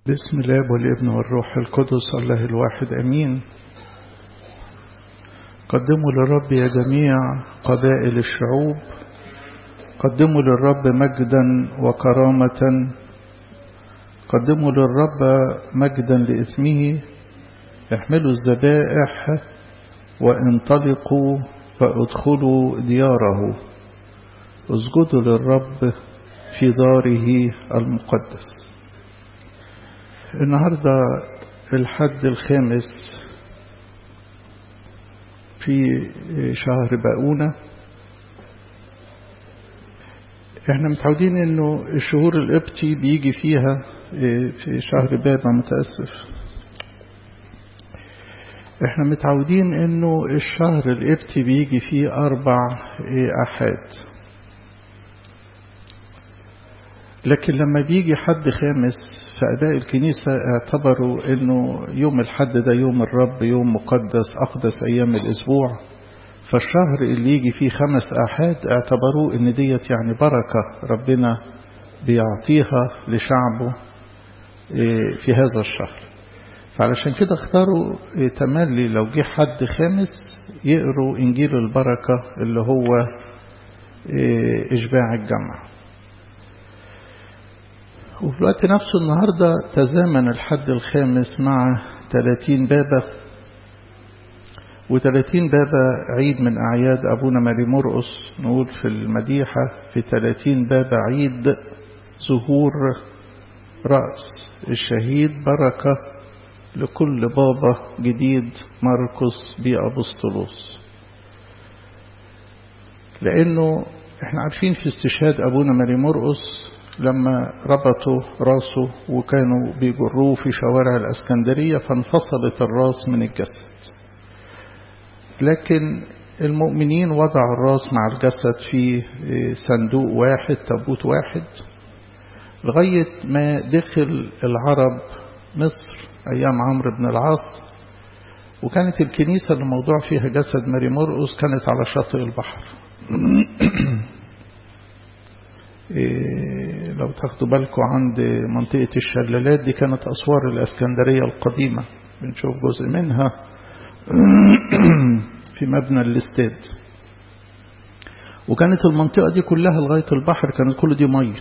بسم الله والابن والروح القدس الله الواحد أمين قدموا للرب يا جميع قبائل الشعوب قدموا للرب مجدا وكرامة قدموا للرب مجدا لإثمه احملوا الذبائح وانطلقوا فادخلوا دياره اسجدوا للرب في داره المقدس النهاردة الحد الخامس في شهر باقونة احنا متعودين انه الشهور القبطي بيجي فيها في شهر بابا متأسف احنا متعودين انه الشهر القبطي بيجي فيه اربع احاد لكن لما بيجي حد خامس فأباء الكنيسة اعتبروا انه يوم الحد ده يوم الرب يوم مقدس أقدس أيام الأسبوع فالشهر اللي يجي فيه خمس آحاد اعتبروه ان ديت يعني بركة ربنا بيعطيها لشعبه في هذا الشهر فعلشان كده اختاروا تملي لو جه حد خامس يقروا إنجيل البركة اللي هو إشباع الجمع وفي الوقت نفسه النهاردة تزامن الحد الخامس مع 30 بابا و30 بابا عيد من أعياد أبونا ماري مرقس نقول في المديحة في 30 بابا عيد ظهور رأس الشهيد بركة لكل بابا جديد مرقس بأبسطلوس لأنه احنا عارفين في استشهاد أبونا ماري مرقس لما ربطوا راسه وكانوا بيجروه في شوارع الأسكندرية فانفصلت الراس من الجسد لكن المؤمنين وضعوا الراس مع الجسد في صندوق واحد تابوت واحد لغاية ما دخل العرب مصر أيام عمرو بن العاص وكانت الكنيسة اللي موضوع فيها جسد ماري مرقس كانت على شاطئ البحر إيه لو تاخدوا بالكم عند منطقة الشلالات دي كانت أسوار الأسكندرية القديمة بنشوف جزء منها في مبنى الاستاد وكانت المنطقة دي كلها لغاية البحر كانت كل دي مية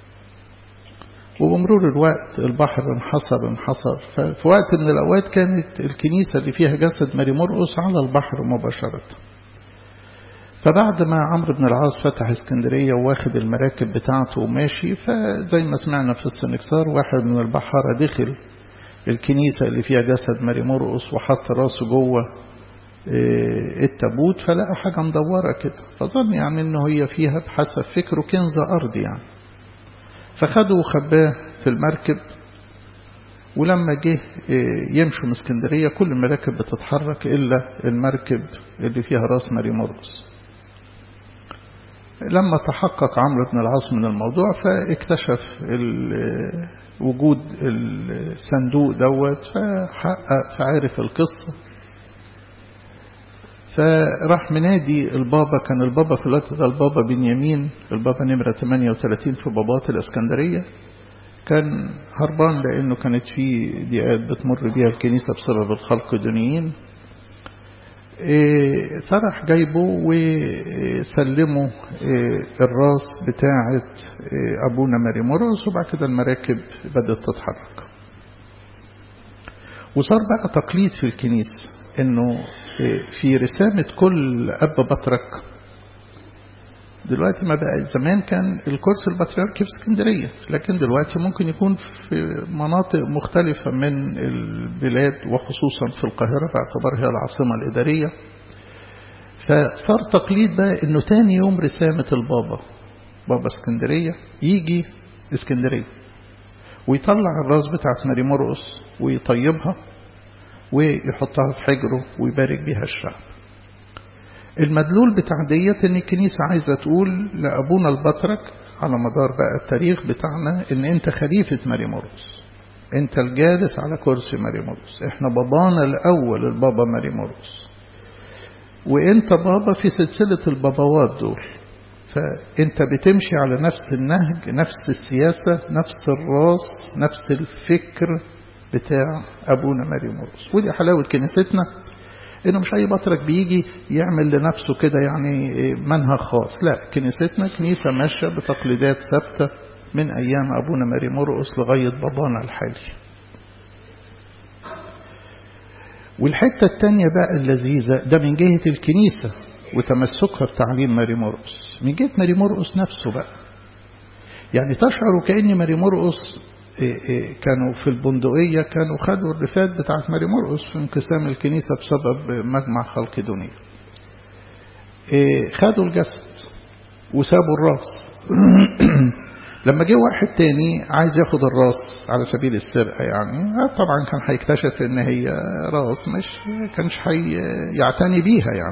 وبمرور الوقت البحر انحصر انحصر ففي وقت من الأوقات كانت الكنيسة اللي فيها جسد ماري مرقس على البحر مباشرة فبعد ما عمرو بن العاص فتح اسكندرية واخد المراكب بتاعته وماشي فزي ما سمعنا في السنكسار واحد من البحارة دخل الكنيسة اللي فيها جسد ماري مرقس وحط راسه جوه التابوت فلقى حاجة مدورة كده فظن يعني انه هي فيها بحسب فكره كنز أرضي يعني فخده وخباه في المركب ولما جه يمشوا من اسكندرية كل المراكب بتتحرك إلا المركب اللي فيها راس ماري مرقس لما تحقق عمرو بن العاص من الموضوع فاكتشف وجود الصندوق دوت فحقق فعرف القصة فراح منادي البابا كان البابا في الوقت ده البابا بنيامين البابا نمرة 38 في بابات الإسكندرية كان هربان لأنه كانت في ضيقات بتمر بيها الكنيسة بسبب الخلق الدنيين فرح جايبه وسلمه الراس بتاعة أبونا ماري مرقس وبعد كده المراكب بدأت تتحرك وصار بقى تقليد في الكنيسة انه في رسامة كل أب بطرك دلوقتي ما بقى زمان كان الكرسي البطريركي في اسكندرية لكن دلوقتي ممكن يكون في مناطق مختلفة من البلاد وخصوصا في القاهرة باعتبارها هي العاصمة الإدارية فصار تقليد بقى انه تاني يوم رسامة البابا بابا اسكندرية يجي اسكندرية ويطلع الراس بتاعت ماري مرقس ويطيبها ويحطها في حجره ويبارك بيها الشعب المدلول بتاع ديت ان الكنيسة عايزة تقول لأبونا البطرك على مدار بقى التاريخ بتاعنا ان انت خليفة ماري مرقس انت الجالس على كرسي ماري مرقس احنا بابانا الاول البابا ماري مرقس وانت بابا في سلسلة الباباوات دول فأنت بتمشي على نفس النهج نفس السياسة نفس الراس نفس الفكر بتاع أبونا ماري مرقس ودي حلاوة كنيستنا إنه مش أي بطرك بيجي يعمل لنفسه كده يعني منهج خاص لا كنيستنا كنيسة ماشية بتقليدات ثابتة من أيام أبونا ماري مرقس لغاية بابانا الحالي والحتة التانية بقى اللذيذة ده من جهة الكنيسة وتمسكها بتعليم ماري مرقس من جهة ماري مرقس نفسه بقى يعني تشعر كأن ماري مرقس كانوا في البندقية كانوا خدوا الرفات بتاعت ماري مرقس في انقسام الكنيسة بسبب مجمع خلق دنيا خدوا الجسد وسابوا الراس لما جه واحد تاني عايز ياخد الراس على سبيل السرقة يعني طبعا كان هيكتشف ان هي راس مش كانش هيعتني بيها يعني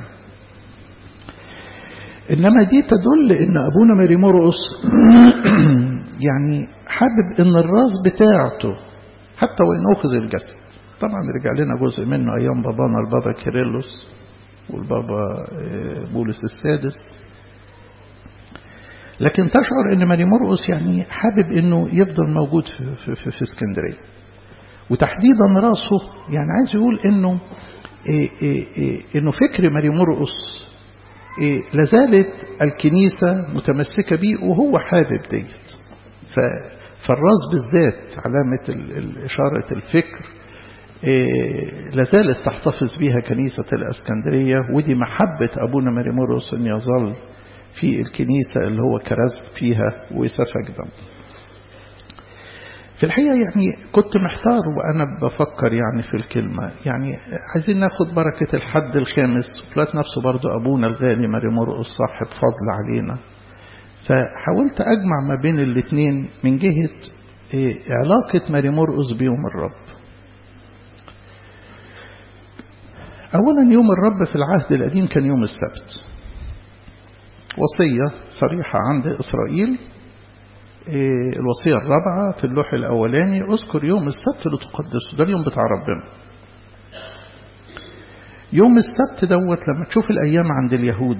إنما دي تدل إن أبونا ماري مرقس يعني حابب إن الراس بتاعته حتى وإن أخذ الجسد طبعا رجع لنا جزء منه أيام بابانا البابا كيرلس والبابا بولس السادس لكن تشعر ان ماري مرقس يعني حابب انه يفضل موجود في, في, في, في اسكندريه وتحديدا راسه يعني عايز يقول انه إيه إيه إيه انه فكر ماري مرقس إيه لازالت الكنيسة متمسكة بيه وهو حابب ديت فالراس بالذات علامة إشارة الفكر إيه لازالت تحتفظ بها كنيسة الأسكندرية ودي محبة أبونا ماري مرقس أن يظل في الكنيسة اللي هو كرز فيها وسفك دم في الحقيقة يعني كنت محتار وأنا بفكر يعني في الكلمة يعني عايزين ناخد بركة الحد الخامس وفلات نفسه برضو أبونا الغالي ماري مرقس صاحب فضل علينا فحاولت أجمع ما بين الاثنين من جهة علاقة ماري مرقس بيوم الرب أولا يوم الرب في العهد القديم كان يوم السبت وصية صريحة عند إسرائيل الوصية الرابعة في اللوح الأولاني اذكر يوم السبت لتقدسه ده اليوم بتاع ربنا يوم السبت دوت لما تشوف الأيام عند اليهود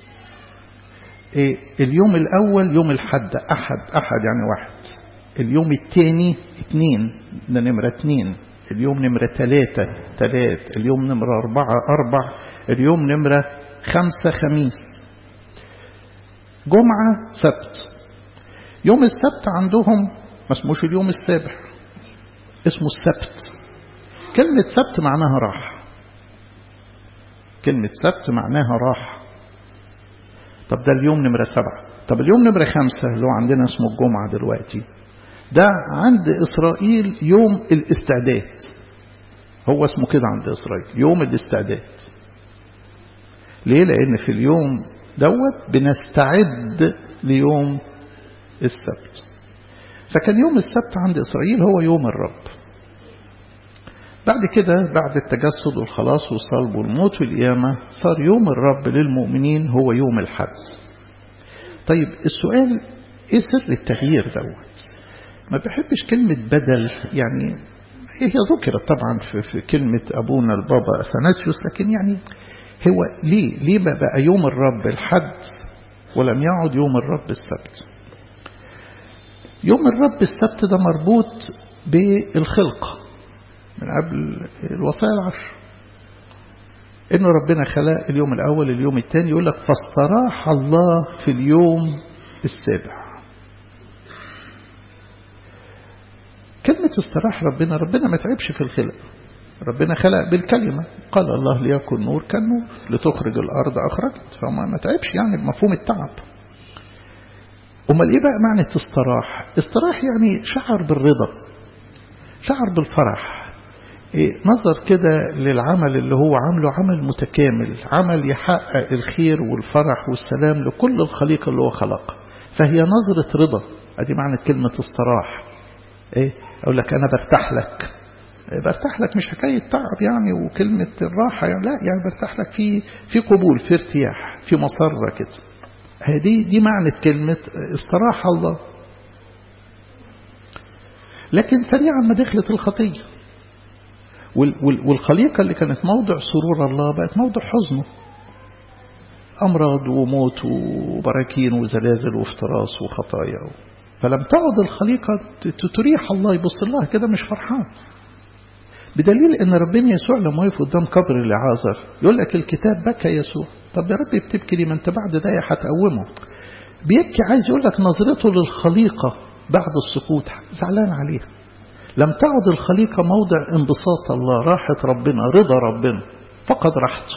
اليوم الأول يوم الحد أحد أحد يعني واحد اليوم الثاني اثنين ده نمرة اثنين اليوم نمرة ثلاثة ثلاث اليوم نمرة أربعة أربع اليوم نمرة خمسة خميس جمعة سبت يوم السبت عندهم ما اسموش اليوم السابع اسمه السبت كلمة سبت معناها راحة كلمة سبت معناها راحة طب ده اليوم نمرة سبعة طب اليوم نمرة خمسة اللي هو عندنا اسمه الجمعة دلوقتي ده عند إسرائيل يوم الاستعداد هو اسمه كده عند إسرائيل يوم الاستعداد ليه لأن في اليوم دوت بنستعد ليوم السبت فكان يوم السبت عند إسرائيل هو يوم الرب بعد كده بعد التجسد والخلاص والصلب والموت والقيامة صار يوم الرب للمؤمنين هو يوم الحد طيب السؤال ايه سر التغيير دوت ما بحبش كلمة بدل يعني هي ذكرت طبعا في, في كلمة أبونا البابا أثناسيوس لكن يعني هو ليه ليه بقى يوم الرب الحد ولم يعد يوم الرب السبت يوم الرب السبت ده مربوط بالخلقة من قبل الوصايا العشر انه ربنا خلق اليوم الاول اليوم الثاني يقول لك فاستراح الله في اليوم السابع كلمة استراح ربنا ربنا ما تعبش في الخلق ربنا خلق بالكلمة قال الله ليكن نور كان نور لتخرج الأرض أخرجت فما ما تعبش يعني بمفهوم التعب أمال إيه بقى معنى استراح استراح يعني شعر بالرضا شعر بالفرح إيه نظر كده للعمل اللي هو عامله عمل متكامل عمل يحقق الخير والفرح والسلام لكل الخليقة اللي هو خلقها فهي نظرة رضا ادي معنى كلمة استراح ايه اقول لك انا برتاح لك برتاح لك مش حكاية تعب يعني وكلمة الراحة يعني لا يعني برتاح لك في في قبول في ارتياح في مسرة كده هذه دي معنى كلمة استراح الله لكن سريعا ما دخلت الخطية والخليقة اللي كانت موضع سرور الله بقت موضع حزنه أمراض وموت وبراكين وزلازل وافتراس وخطايا فلم تعد الخليقة تريح الله يبص لها كده مش فرحان بدليل ان ربنا يسوع لما يقف قدام قبر لعازر يقول لك الكتاب بكى يسوع طب يا رب بتبكي لي ما انت بعد ده هتقومه بيبكي عايز يقول لك نظرته للخليقة بعد السقوط زعلان عليها لم تعد الخليقة موضع انبساط الله راحة ربنا رضا ربنا فقد راحته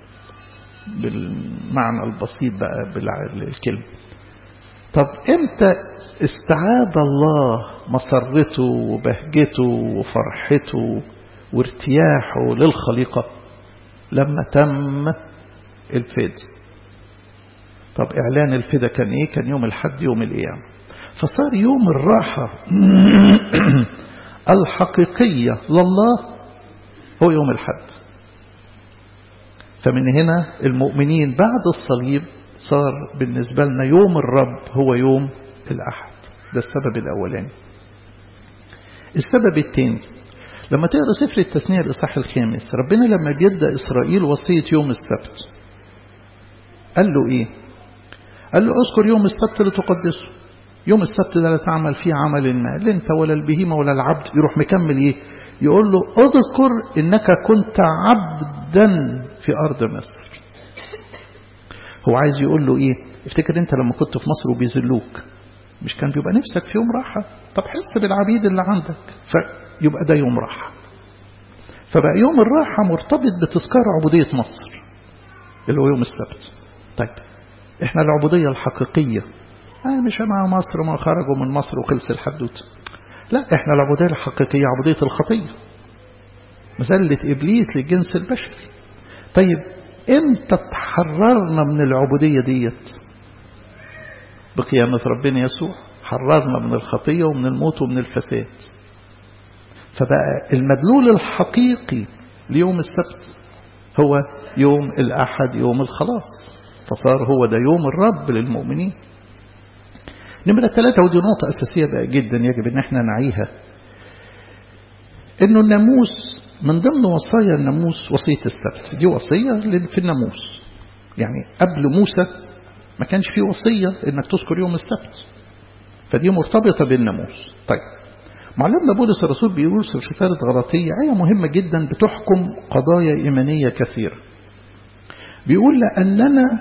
بالمعنى البسيط بقى بالكلمة طب امتى استعاد الله مسرته وبهجته وفرحته وارتياحه للخليقة لما تم الفدا طب إعلان الفدا كان إيه كان يوم الحد يوم القيامة فصار يوم الراحة الحقيقية لله هو يوم الحد فمن هنا المؤمنين بعد الصليب صار بالنسبة لنا يوم الرب هو يوم الأحد ده السبب الأولاني السبب الثاني لما تقرأ سفر التثنية الإصحاح الخامس ربنا لما بيدى إسرائيل وصية يوم السبت قال له إيه قال له اذكر يوم السبت لتقدسه يوم السبت ده لا تعمل فيه عمل ما لا انت ولا البهيمة ولا العبد يروح مكمل ايه يقول له اذكر انك كنت عبدا في ارض مصر هو عايز يقول له ايه افتكر انت لما كنت في مصر وبيذلوك مش كان بيبقى نفسك في يوم راحة طب حس بالعبيد اللي عندك فيبقى ده يوم راحة فبقى يوم الراحة مرتبط بتذكار عبودية مصر اللي هو يوم السبت طيب احنا العبودية الحقيقية آه مش مع مصر ما خرجوا من مصر وخلص الحدوت لا احنا العبودية الحقيقية عبودية الخطية مذلة إبليس للجنس البشري طيب امتى تحررنا من العبودية ديت بقيامة ربنا يسوع حررنا من الخطية ومن الموت ومن الفساد فبقى المدلول الحقيقي ليوم السبت هو يوم الأحد يوم الخلاص فصار هو ده يوم الرب للمؤمنين نمرة ثلاثة ودي نقطة أساسية بقى جدا يجب أن احنا نعيها أنه الناموس من ضمن وصايا الناموس وصية السبت دي وصية في الناموس يعني قبل موسى ما كانش في وصية أنك تذكر يوم السبت فدي مرتبطة بالناموس طيب معلمنا بولس الرسول بيقول في رسالة غلطية آية مهمة جدا بتحكم قضايا إيمانية كثيرة بيقول لأننا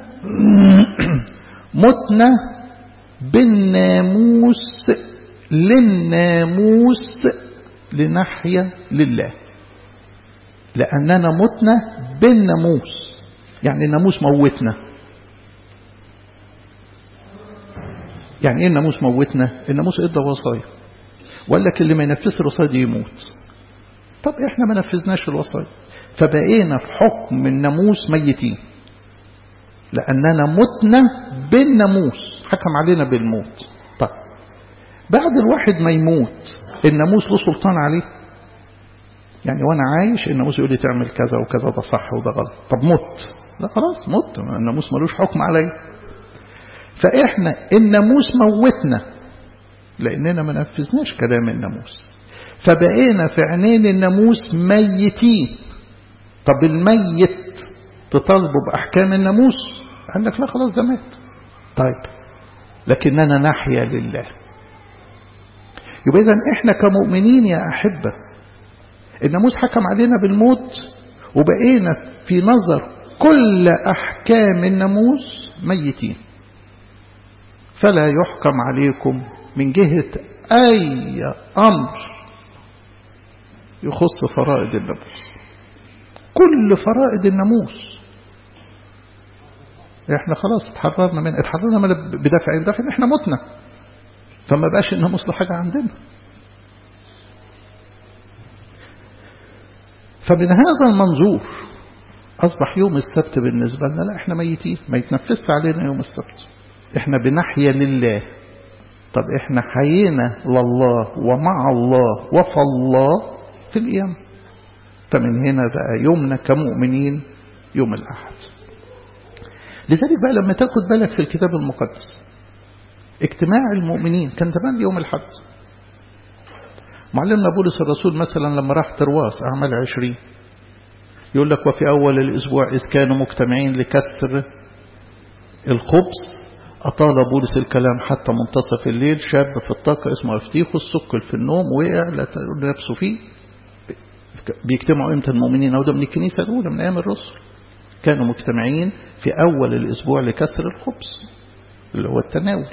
متنا بالناموس للناموس لنحيا لله لأننا متنا بالناموس يعني الناموس موتنا يعني ايه الناموس موتنا الناموس ادى وصايا وقال لك اللي ما ينفذش الوصايا دي يموت طب احنا ما نفذناش الوصايا فبقينا في حكم الناموس ميتين لأننا متنا بالناموس حكم علينا بالموت طيب بعد الواحد ما يموت الناموس له سلطان عليه يعني وانا عايش الناموس يقول لي تعمل كذا وكذا ده صح وده غلط طب مت لا خلاص مت الناموس ملوش حكم عليا فاحنا الناموس موتنا لاننا ما نفذناش كلام الناموس فبقينا في عينين الناموس ميتين طب الميت تطالبه بأحكام الناموس قال لك لا خلاص ده مات طيب لكننا نحيا لله يبقى إذا إحنا كمؤمنين يا أحبة الناموس حكم علينا بالموت وبقينا في نظر كل أحكام الناموس ميتين فلا يحكم عليكم من جهة أي أمر يخص فرائض الناموس كل فرائض الناموس احنا خلاص اتحررنا من اتحررنا من بدافع بدافع ان احنا متنا فما بقاش الناموس له حاجه عندنا فمن هذا المنظور اصبح يوم السبت بالنسبه لنا لا احنا ميتين ما يتنفسش علينا يوم السبت احنا بنحيا لله طب احنا حيينا لله ومع الله وفي الله في القيامه فمن هنا بقى يومنا كمؤمنين يوم الأحد لذلك بقى لما تاخد بالك في الكتاب المقدس اجتماع المؤمنين كان زمان يوم الحد معلمنا بولس الرسول مثلا لما راح ترواس أعمال عشرين يقول لك وفي أول الأسبوع إذ كانوا مجتمعين لكسر الخبز أطال بولس الكلام حتى منتصف الليل شاب في الطاقة اسمه أفتيخوس سكل في النوم وقع لا نفسه فيه بيجتمعوا امتى المؤمنين أو ده من الكنيسة الأولى من أيام الرسل كانوا مجتمعين في أول الأسبوع لكسر الخبز اللي هو التناول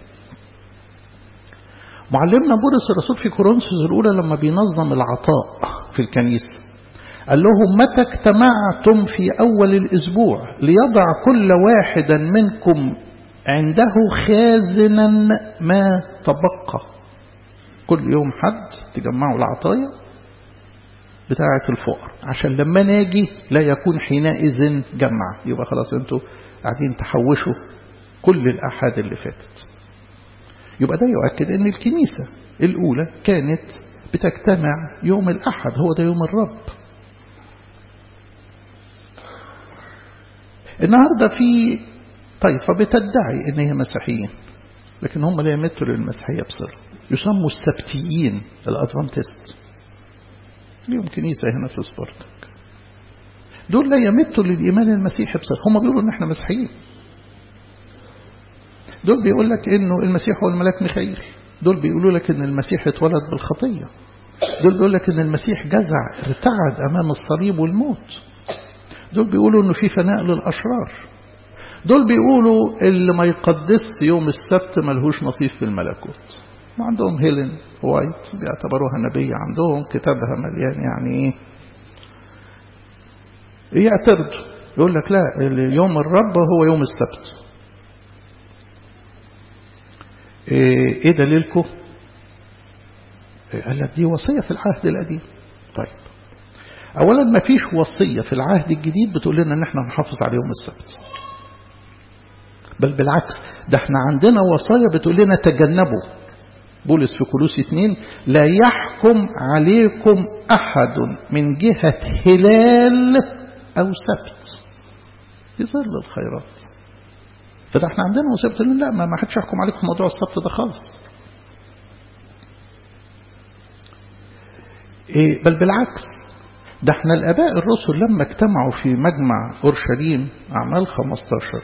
معلمنا بولس الرسول في كورنثوس الأولى لما بينظم العطاء في الكنيسة قال لهم متى اجتمعتم في أول الأسبوع ليضع كل واحدا منكم عنده خازنا ما تبقى كل يوم حد تجمعوا العطايا بتاعة الفقر عشان لما ناجي لا يكون حينئذ جمع يبقى خلاص انتوا قاعدين تحوشوا كل الأحاد اللي فاتت يبقى ده يؤكد ان الكنيسة الأولى كانت بتجتمع يوم الأحد هو ده يوم الرب النهاردة في طائفة بتدعي ان هي مسيحيين لكن هم لا يمتوا للمسيحية بصر يسموا السبتيين الأدفانتست ليهم كنيسة هنا في سبارتك دول لا يمتوا للإيمان المسيحي بصر هم بيقولوا ان احنا مسيحيين دول بيقول لك انه المسيح هو الملاك ميخائيل دول بيقولوا لك ان المسيح اتولد بالخطية دول بيقول لك ان المسيح جزع ارتعد امام الصليب والموت دول بيقولوا انه في فناء للاشرار دول بيقولوا اللي ما يقدس يوم السبت ملهوش نصيب في الملكوت وعندهم هيلين وايت بيعتبروها نبية عندهم كتابها مليان يعني ايه يعترضوا يقول لك لا يوم الرب هو يوم السبت ايه دليلكم قال لك دي وصية في العهد القديم طيب اولا ما فيش وصية في العهد الجديد بتقول لنا ان احنا نحافظ على يوم السبت بل بالعكس ده احنا عندنا وصايا بتقول لنا تجنبوا بولس في كولوس 2 لا يحكم عليكم احد من جهة هلال او سبت يظل الخيرات فده احنا عندنا وصية بتقول لا ما حدش يحكم عليكم موضوع السبت ده خالص إيه بل بالعكس ده احنا الاباء الرسل لما اجتمعوا في مجمع اورشليم اعمال 15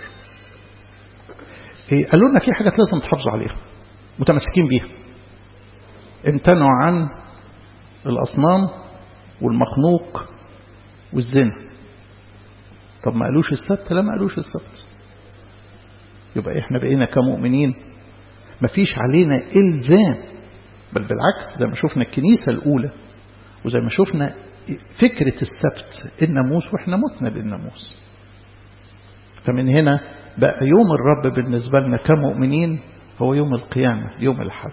إيه قالوا لنا في حاجات لازم تحافظوا عليها متمسكين بيها امتنعوا عن الاصنام والمخنوق والزنا طب ما قالوش السبت لا ما قالوش السبت يبقى احنا بقينا كمؤمنين مفيش علينا الزام بل بالعكس زي ما شفنا الكنيسة الأولى وزي ما شفنا فكرة السبت الناموس واحنا متنا للناموس فمن هنا بقى يوم الرب بالنسبة لنا كمؤمنين هو يوم القيامة يوم الحد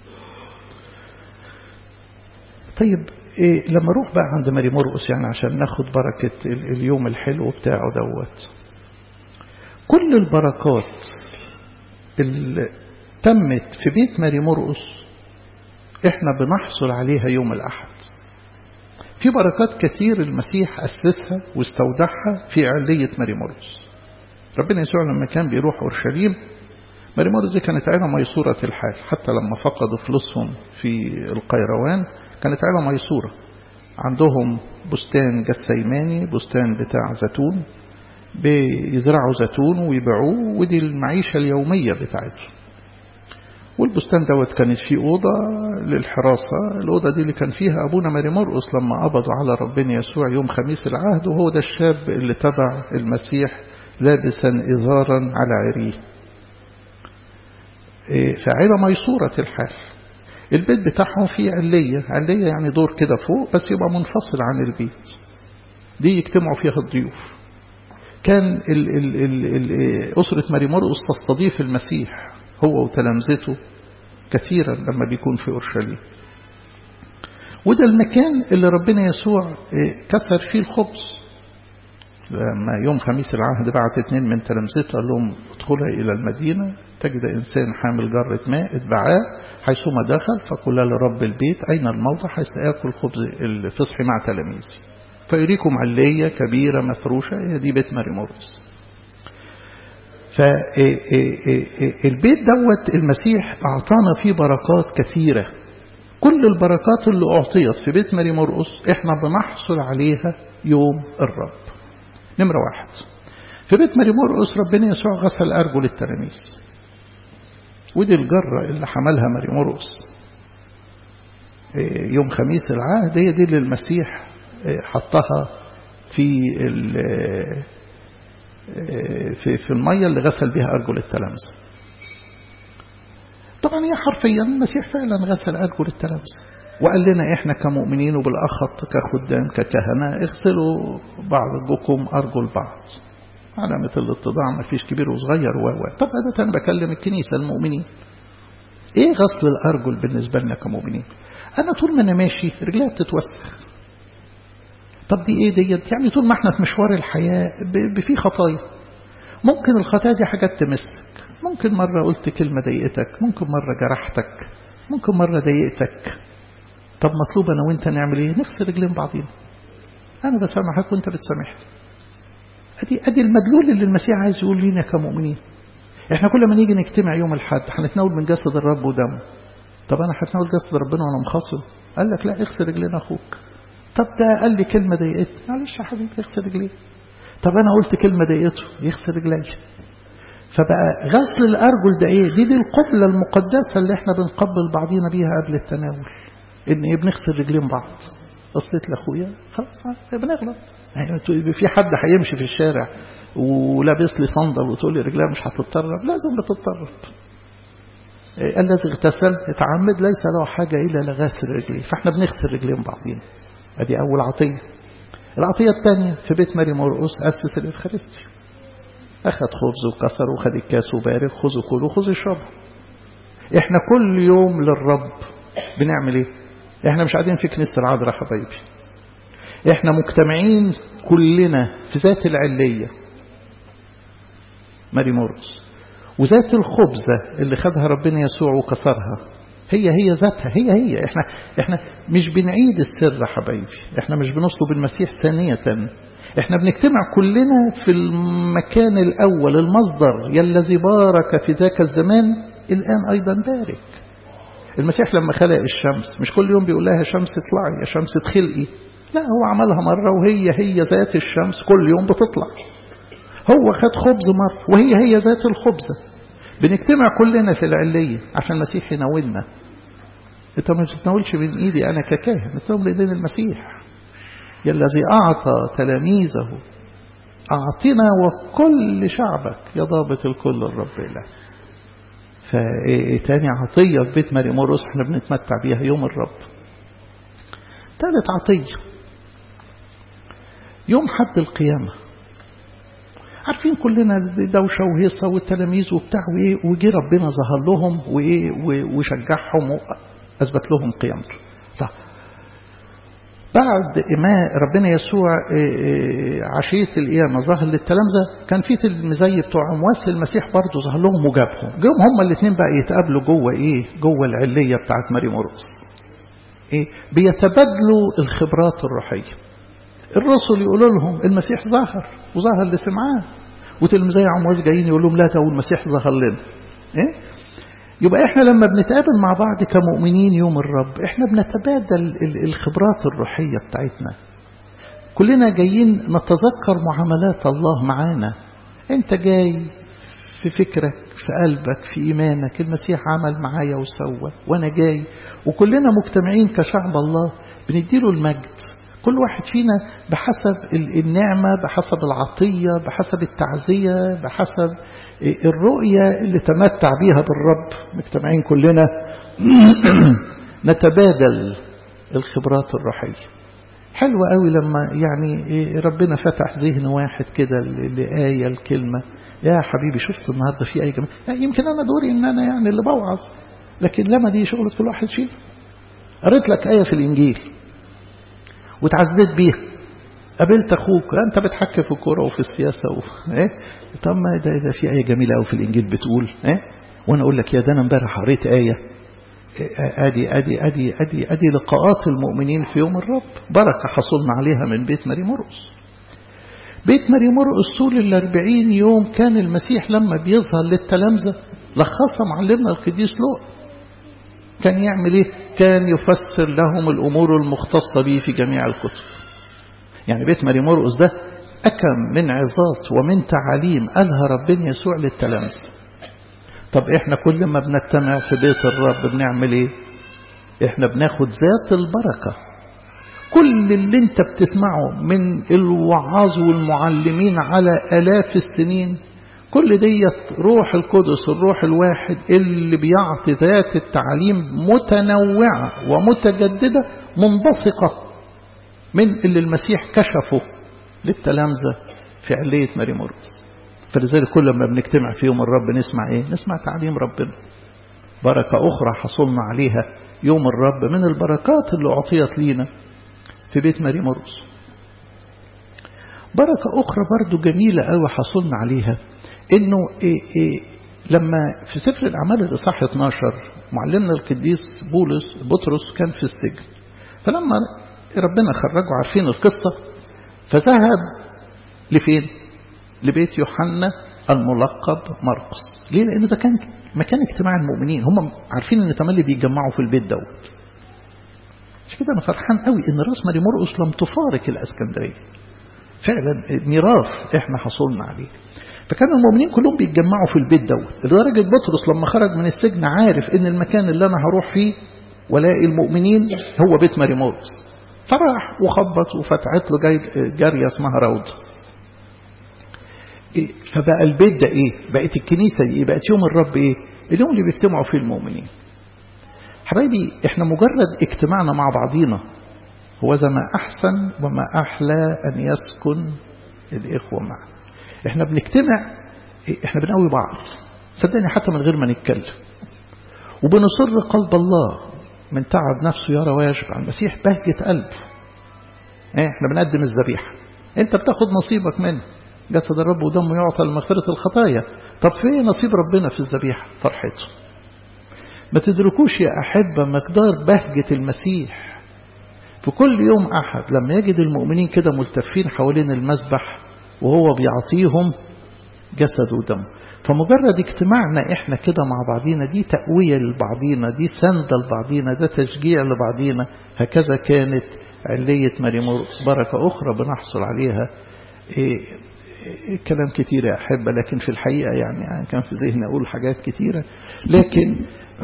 طيب إيه لما اروح بقى عند ماري مرقس يعني عشان ناخد بركة اليوم الحلو بتاعه دوت كل البركات اللي تمت في بيت ماري مرقس احنا بنحصل عليها يوم الأحد في بركات كتير المسيح أسسها واستودعها في علية ماري مرقس ربنا يسوع لما كان بيروح أورشليم ماري مرقس دي كانت عيلة ميسورة الحال حتى لما فقدوا فلوسهم في القيروان كانت عيلة ميسورة عندهم بستان جسيماني بستان بتاع زيتون بيزرعوا زيتون ويبيعوه ودي المعيشة اليومية بتاعتهم والبستان دوت كانت فيه أوضة للحراسة الأوضة دي اللي كان فيها أبونا ماري مرقس لما قبضوا على ربنا يسوع يوم خميس العهد وهو ده الشاب اللي تبع المسيح لابسا إزارا على عريه فعيلة ميسورة الحال البيت بتاعهم فيه علية علية يعني دور كده فوق بس يبقى منفصل عن البيت دي يجتمعوا فيها الضيوف كان ال ال ال ال أسرة ماري مرقس تستضيف المسيح هو وتلامذته كثيرا لما بيكون في أورشليم وده المكان اللي ربنا يسوع كسر فيه الخبز لما يوم خميس العهد بعت اثنين من تلامذته قال لهم ادخلها إلى المدينة تجد إنسان حامل جرة ماء اتبعاه حيثما دخل فقل لرب البيت أين الموضع حيث آكل خبز الفصح مع تلاميذي فيريكم علية كبيرة مفروشة هي دي بيت ماري مرقس فالبيت دوت المسيح أعطانا فيه بركات كثيرة كل البركات اللي أعطيت في بيت ماري مرقس احنا بنحصل عليها يوم الرب نمرة واحد في بيت ماري مرقس ربنا يسوع غسل أرجل التلاميذ ودي الجرة اللي حملها ماري مرقس يوم خميس العهد هي دي اللي المسيح حطها في في في المية اللي غسل بها أرجل التلامذة طبعا هي حرفيا المسيح فعلا غسل أرجل التلامذة وقال لنا إحنا كمؤمنين وبالأخط كخدام ككهنة اغسلوا بعضكم أرجل بعض علامة الاتضاع ما فيش كبير وصغير و طب ده أنا بكلم الكنيسة المؤمنين إيه غسل الأرجل بالنسبة لنا كمؤمنين أنا طول ما أنا ماشي رجلي بتتوسخ طب دي إيه ديت يعني طول ما احنا في مشوار الحياة في خطايا ممكن الخطايا دي حاجات تمسك ممكن مرة قلت كلمة ضايقتك ممكن مرة جرحتك ممكن مرة ضايقتك طب مطلوب أنا وأنت نعمل إيه نغسل رجلين بعضينا أنا بسامحك وأنت بتسامحني أدي أدي المدلول اللي المسيح عايز يقول لنا كمؤمنين إحنا كل ما نيجي نجتمع يوم الحد هنتناول من جسد الرب ودمه طب أنا هتناول جسد ربنا وأنا مخاصم قال لك لا اغسل رجلين أخوك طب ده قال لي كلمة ضايقتني معلش يا حبيبي اغسل رجليه طب أنا قلت كلمة ضايقته يغسل رجلي فبقى غسل الأرجل ده إيه دي دي القبلة المقدسة اللي احنا بنقبل بعضينا بيها قبل التناول إن إيه بنغسل رجلين بعض قصيت لأخويا خلاص بنغلط يعني في حد هيمشي في الشارع ولابس لي صندل وتقول لي رجلها مش هتتطرب لازم بتتطرب الذي اغتسل يتعمد ليس له حاجة إلا لغسل رجليه فاحنا بنغسل رجلين بعضين ادي أول عطية العطية الثانية في بيت ماري مرقس أسس الإفخارستيا أخذ خبز وكسر وخد الكاس وبارك خذوا كلوا خذوا اشربوا احنا كل يوم للرب بنعمل ايه احنا مش قاعدين في كنيسة العذراء حبايبي احنا مجتمعين كلنا في ذات العلية ماري مرقس وذات الخبزة اللي خدها ربنا يسوع وكسرها هي هي ذاتها هي هي احنا احنا مش بنعيد السر حبايبي احنا مش بنطلب المسيح ثانية احنا بنجتمع كلنا في المكان الاول المصدر يا الذي بارك في ذاك الزمان الان ايضا بارك المسيح لما خلق الشمس مش كل يوم بيقول لها شمس اطلعي يا شمس تخلقي لا هو عملها مرة وهي هي ذات الشمس كل يوم بتطلع هو خد خبز مرة وهي هي ذات الخبزة بنجتمع كلنا في العلية عشان المسيح يناولنا انت ما بتتناولش من ايدي انا ككاهن بتناول ايدين المسيح يا الذي اعطى تلاميذه اعطنا وكل شعبك يا ضابط الكل الرب له فتاني عطية في بيت ماري مرقس احنا بنتمتع بيها يوم الرب ثالث عطية يوم حد القيامة عارفين كلنا دوشة وهيصة والتلاميذ وبتاع وإيه وجي ربنا ظهر لهم وإيه وشجعهم وأثبت لهم قيامته صح بعد ما ربنا يسوع عشية القيامة ظهر للتلامذة كان في تلميذي بتوع عمواس المسيح برضه ظهر لهم وجابهم جم هما الاثنين بقى يتقابلوا جوه ايه جوه العلية بتاعت ماري مرقس ايه بيتبادلوا الخبرات الروحية الرسل يقولوا لهم المسيح ظهر وظهر لسمعان وتلميذي عمواس جايين يقول لهم لا ده المسيح ظهر لنا ايه يبقى احنا لما بنتقابل مع بعض كمؤمنين يوم الرب احنا بنتبادل الخبرات الروحية بتاعتنا كلنا جايين نتذكر معاملات الله معانا انت جاي في فكرك في قلبك في إيمانك المسيح عمل معايا وسوى وأنا جاي وكلنا مجتمعين كشعب الله بنديله المجد كل واحد فينا بحسب النعمة بحسب العطية بحسب التعزية بحسب الرؤية اللي تمتع بيها بالرب مجتمعين كلنا نتبادل الخبرات الروحية حلوة قوي لما يعني ربنا فتح ذهن واحد كده لآية الكلمة يا حبيبي شفت النهاردة في آية جميلة يمكن أنا دوري إن أنا يعني اللي بوعظ لكن لما دي شغلة كل واحد فينا قريت لك آية في الإنجيل وتعزيت بيها قابلت اخوك انت بتحكي في الكوره وفي السياسه و... ايه طب ما ده, ده في ايه جميله قوي في الانجيل بتقول ايه وانا اقول لك يا ده انا امبارح قريت ايه ادي ادي ادي ادي ادي لقاءات المؤمنين في يوم الرب بركه حصلنا عليها من بيت ماري مرقس بيت ماري مرقس طول الأربعين يوم كان المسيح لما بيظهر للتلامذة لخصها معلمنا القديس لوط كان يعمل ايه كان يفسر لهم الأمور المختصة به في جميع الكتب يعني بيت ماري مرقس ده أكم من عظات ومن تعاليم قالها ربنا يسوع للتلامذة طب احنا كل ما بنجتمع في بيت الرب بنعمل ايه احنا بناخد ذات البركة كل اللي انت بتسمعه من الوعاظ والمعلمين على الاف السنين كل ديت روح القدس الروح الواحد اللي بيعطي ذات التعليم متنوعة ومتجددة منبثقة من اللي المسيح كشفه للتلامذة في علية ماري مرقس فلذلك كل ما بنجتمع في يوم الرب نسمع ايه نسمع تعليم ربنا بركة أخرى حصلنا عليها يوم الرب من البركات اللي أعطيت لينا في بيت ماري مرقس بركة أخرى برضو جميلة قوي حصلنا عليها إنه إيه إيه لما في سفر الأعمال الإصحاح 12 معلمنا القديس بولس بطرس كان في السجن فلما ربنا خرجه عارفين القصة فذهب لفين لبيت يوحنا الملقب مرقس ليه لأنه ده كان مكان اجتماع المؤمنين هم عارفين ان تملي بيتجمعوا في البيت دوت مش كده انا فرحان قوي ان راس ماري مرقس لم تفارق الاسكندريه فعلا ميراث احنا حصلنا عليه فكان المؤمنين كلهم بيتجمعوا في البيت دوت لدرجه بطرس لما خرج من السجن عارف ان المكان اللي انا هروح فيه ولاقي المؤمنين هو بيت ماري مرقس فراح وخبط وفتحت له جاريه اسمها روضه إيه فبقى البيت ده ايه بقت الكنيسة دي ايه بقت يوم الرب ايه اليوم اللي بيجتمعوا فيه المؤمنين حبايبي احنا مجرد اجتماعنا مع بعضينا هو ذا ما احسن وما احلى ان يسكن الاخوة معا احنا بنجتمع احنا بنقوي بعض صدقني حتى من غير ما نتكلم وبنصر قلب الله من تعب نفسه يرى ويشبع المسيح بهجة قلبه احنا بنقدم الذبيحة انت بتاخد نصيبك منه جسد الرب ودمه يعطى لمغفرة الخطايا طب في نصيب ربنا في الذبيحة فرحته ما تدركوش يا أحبة مقدار بهجة المسيح في كل يوم أحد لما يجد المؤمنين كده ملتفين حوالين المذبح وهو بيعطيهم جسد ودم فمجرد اجتماعنا احنا كده مع بعضينا دي تقوية لبعضينا دي سندة لبعضينا ده تشجيع لبعضينا هكذا كانت علية ماري مرقس بركة أخرى بنحصل عليها إيه كلام كتير يا أحبة لكن في الحقيقة يعني كان في ذهني أقول حاجات كتيرة لكن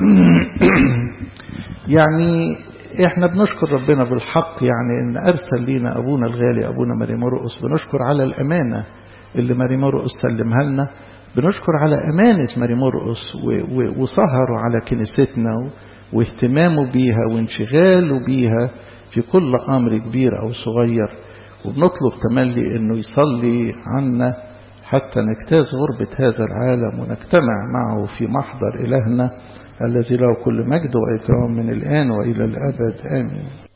يعني احنا بنشكر ربنا بالحق يعني ان ارسل لينا ابونا الغالي ابونا ماري مرقس بنشكر على الامانه اللي ماري مرقس سلمها لنا بنشكر على امانه ماري مرقس وسهره على كنيستنا واهتمامه بيها وانشغاله بيها في كل امر كبير او صغير وبنطلب تملي انه يصلي عنا حتى نجتاز غربة هذا العالم ونجتمع معه في محضر إلهنا الذي له كل مجد وإكرام من الآن وإلى الأبد آمين